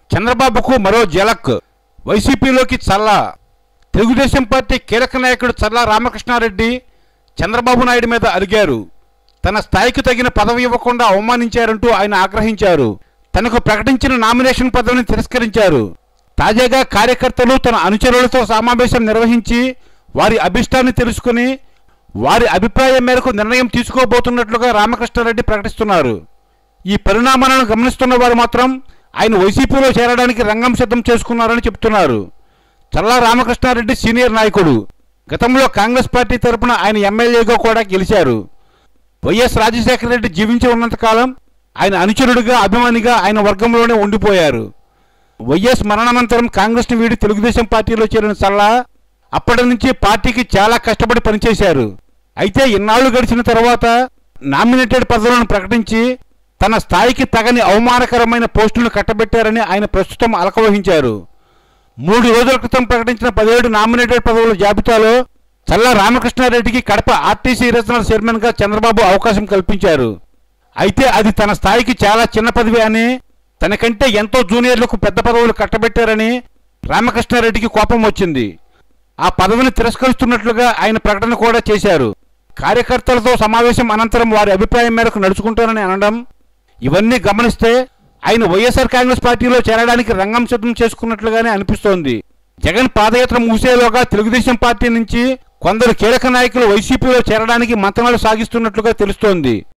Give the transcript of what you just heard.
చంద్రబాబుకు మరో జలక్ వైసీపీలోకి చల్లా తెలుగుదేశం పార్టీ కీలక నాయకుడు చల్లా రామకృష్ణారెడ్డి చంద్రబాబు నాయుడు మీద అలిగారు తన స్థాయికి తగిన పదవి ఇవ్వకుండా అవమానించారంటూ ఆయన ఆగ్రహించారు తనకు ప్రకటించిన నామినేషన్ పదవిని తిరస్కరించారు తాజాగా కార్యకర్తలు తన అనుచరులతో సమావేశం నిర్వహించి వారి అభిష్టాన్ని తెలుసుకుని వారి అభిప్రాయం మేరకు నిర్ణయం తీసుకోబోతున్నట్లుగా రామకృష్ణారెడ్డి ప్రకటిస్తున్నారు ఈ పరిణామాలను గమనిస్తున్న వారు మాత్రం ఆయన వైసీపీలో చేరడానికి రంగం సిద్ధం చేసుకున్నారని చెబుతున్నారు చల్లా రామకృష్ణారెడ్డి సీనియర్ నాయకుడు గతంలో కాంగ్రెస్ పార్టీ తరపున ఆయన ఎమ్మెల్యేగా కూడా గెలిచారు వైఎస్ రాజశేఖర రెడ్డి జీవించి ఉన్నంతకాలం ఆయన అనుచరుడిగా అభిమానిగా ఆయన వర్గంలోనే ఉండిపోయారు వైఎస్ మరణానంతరం కాంగ్రెస్ని వీడి తెలుగుదేశం పార్టీలో చేరిన చల్లా అప్పటి నుంచి పార్టీకి చాలా కష్టపడి పనిచేశారు అయితే ఇన్నాళ్లు గడిచిన తర్వాత నామినేటెడ్ పదవులను ప్రకటించి తన స్థాయికి తగని అవమానకరమైన పోస్టులను కట్టబెట్టారని ఆయన ప్రస్తుతం అలకవహించారు మూడు రోజుల క్రితం ప్రకటించిన పదిహేడు నామినేటెడ్ పదవుల జాబితాలో చల్లా రామకృష్ణారెడ్డికి కడప ఆర్టీసీ రీజనల్ చైర్మన్ గా చంద్రబాబు అవకాశం కల్పించారు అయితే అది తన స్థాయికి చాలా చిన్న పదవి అని తనకంటే ఎంతో జూనియర్లకు పెద్ద పదవులు కట్టబెట్టారని రామకృష్ణారెడ్డికి కోపం వచ్చింది ఆ పదవిని తిరస్కరిస్తున్నట్లుగా ఆయన ప్రకటన కూడా చేశారు కార్యకర్తలతో సమావేశం అనంతరం వారి అభిప్రాయం మేరకు నడుచుకుంటారని అనడం ఇవన్నీ గమనిస్తే ఆయన వైఎస్ఆర్ కాంగ్రెస్ పార్టీలో చేరడానికి రంగం సిద్ధం చేసుకున్నట్లుగానే అనిపిస్తోంది జగన్ పాదయాత్ర ముగిసేలోగా తెలుగుదేశం పార్టీ నుంచి కొందరు కీలక నాయకులు వైసీపీలో చేరడానికి మంతనాలు సాగిస్తున్నట్లుగా తెలుస్తోంది